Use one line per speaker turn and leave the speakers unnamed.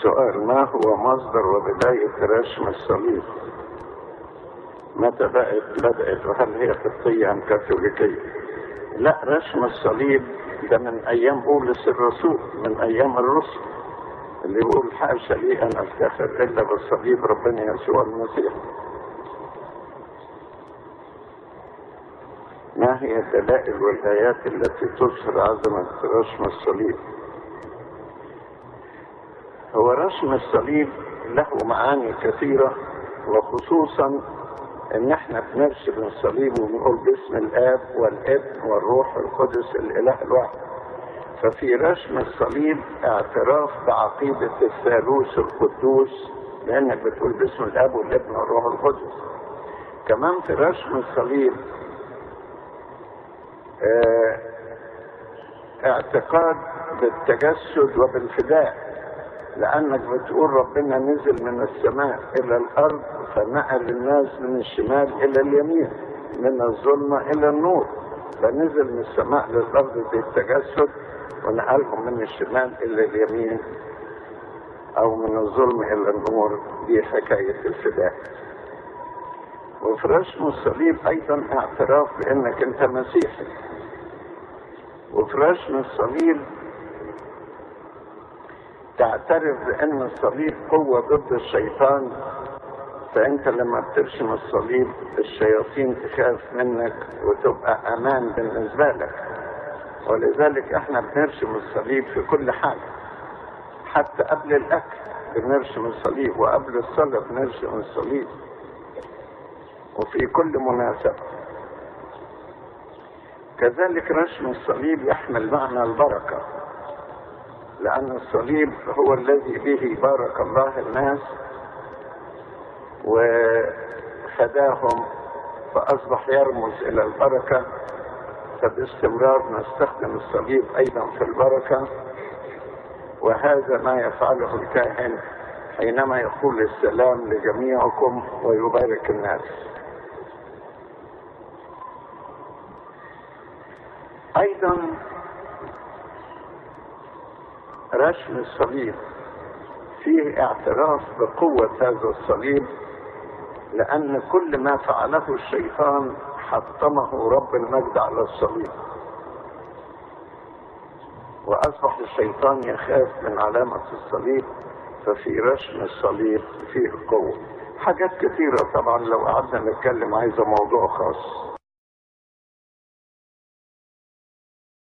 سؤال ما هو مصدر وبداية رسم الصليب متى بقت بدأت وهل هي قبطية أم كاثوليكية لا رسم الصليب ده من أيام بولس الرسول من أيام الرسل اللي يقول حاشا لي أن أفتخر إلا بالصليب ربنا يسوع المسيح ما هي الدلائل والآيات التي تظهر عظمة رسم الصليب هو رسم الصليب له معاني كثيرة وخصوصا ان احنا بنرسم الصليب وبنقول باسم الاب والابن والروح القدس الاله الواحد ففي رسم الصليب اعتراف بعقيدة الثالوث القدوس لانك بتقول باسم الاب والابن والروح القدس كمان في رسم الصليب اه اعتقاد بالتجسد وبالفداء لانك بتقول ربنا نزل من السماء الى الارض فنقل الناس من الشمال الى اليمين من الظلمه الى النور فنزل من السماء للارض دي التجسد ونقلهم من الشمال الى اليمين او من الظلم الى النور دي حكايه الفداء وفي رسم الصليب ايضا اعتراف بانك انت مسيحي وفي رسم الصليب تعترف بان الصليب قوه ضد الشيطان فانت لما بترسم الصليب الشياطين تخاف منك وتبقى امان بالنسبه لك ولذلك احنا بنرسم الصليب في كل حاجه حتى قبل الاكل بنرسم الصليب وقبل الصلاه بنرسم الصليب وفي كل مناسبه كذلك رسم الصليب يحمل معنى البركه لأن الصليب هو الذي به بارك الله الناس وفداهم فأصبح يرمز إلى البركة فباستمرار نستخدم الصليب أيضا في البركة وهذا ما يفعله الكاهن حينما يقول السلام لجميعكم ويبارك الناس أيضا رسم الصليب فيه اعتراف بقوة هذا الصليب لأن كل ما فعله الشيطان حطمه رب المجد على الصليب وأصبح الشيطان يخاف من علامة الصليب ففي رسم الصليب فيه قوة حاجات كثيرة طبعا لو قعدنا نتكلم عايزة موضوع خاص